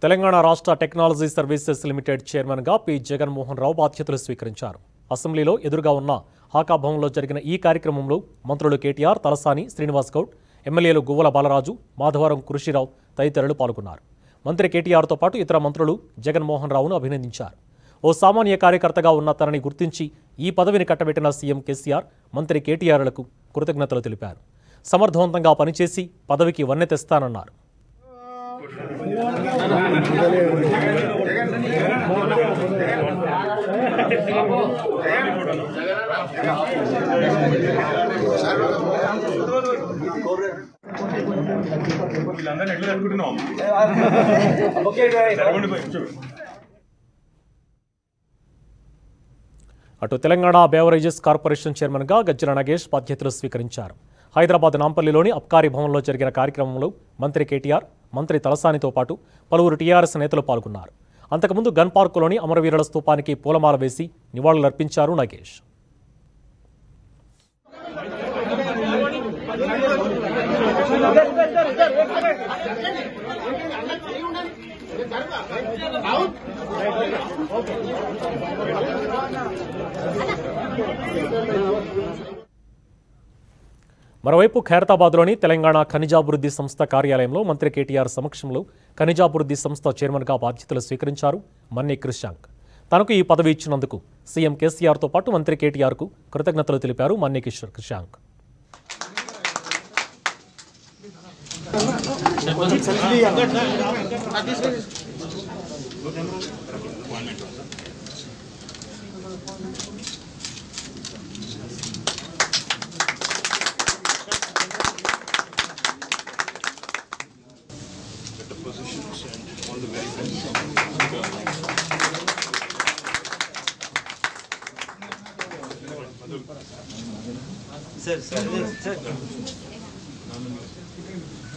తెలంగాణ రాష్ట్ర technology services limited చైర్మన్గా P Jaganmohan Rao బాధ్యతలు స్వీకరించారు అసెంబ్లీలో ఎదురుగా ఉన్న హాకా భవన్లో జరిగిన ఈ కార్యక్రమంలో మంత్రులు కేటీఆర్ తలసాని శ్రీనివాస్ గౌడ్ ఎమ్మెల్యేలు గువ్వల బాలరాజు మాధవరం కృషిరావు తదితరులు పాల్గొన్నారు మంత్రి కేటీఆర్తో పాటు ఇతర మంత్రులు జగన్మోహన్ రావును అభినందించారు ఓ సామాన్య కార్యకర్తగా ఉన్న తనని గుర్తించి ఈ పదవిని కట్టబెట్టిన సీఎం కేసీఆర్ మంత్రి కేటీఆర్లకు కృతజ్ఞతలు తెలిపారు సమర్థవంతంగా పనిచేసి పదవికి వన్నె తెస్తానన్నారు వీళ్ళందరినీ ఎట్లా అనుకుంటున్నాం జరగండి పోయి కూర్చో. అటు తెలంగాణ బేవరేజెస్ కార్పొరేషన్ చైర్మన్గా గజ్జల నాగేష్ బాధ్యతలు స్వీకరించారు హైదరాబాద్ నాంపల్లిలోని అబ్కారీ భవన్లో జరిగిన కార్యక్రమంలో మంత్రి కేటీఆర్ మంత్రి తలసానితో పాటు పలువురు టీఆర్ఎస్ నేతలు పాల్గొన్నారు అంతకుముందు గన్ పార్కులోని అమరవీరుల స్తూపానికి పూలమాల వేసి నివాళులర్పించారు నాగేష్ మరోవైపు ఖైరతాబాద్లోని తెలంగాణ ఖనిజాభివృద్ధి సంస్థ కార్యాలయంలో మంత్రి కేటీఆర్ సమక్షంలో ఖనిజాభివృద్ధి సంస్థ చైర్మన్గా బాధ్యతలు స్వీకరించారు మన్ని క్రిషాంక్ తనకు ఈ పదవి ఇచ్చినందుకు సీఎం కేసీఆర్తో పాటు మంత్రి కేటీఆర్కు కృతజ్ఞతలు తెలిపారు Manne Kishore Krishank sir sir sir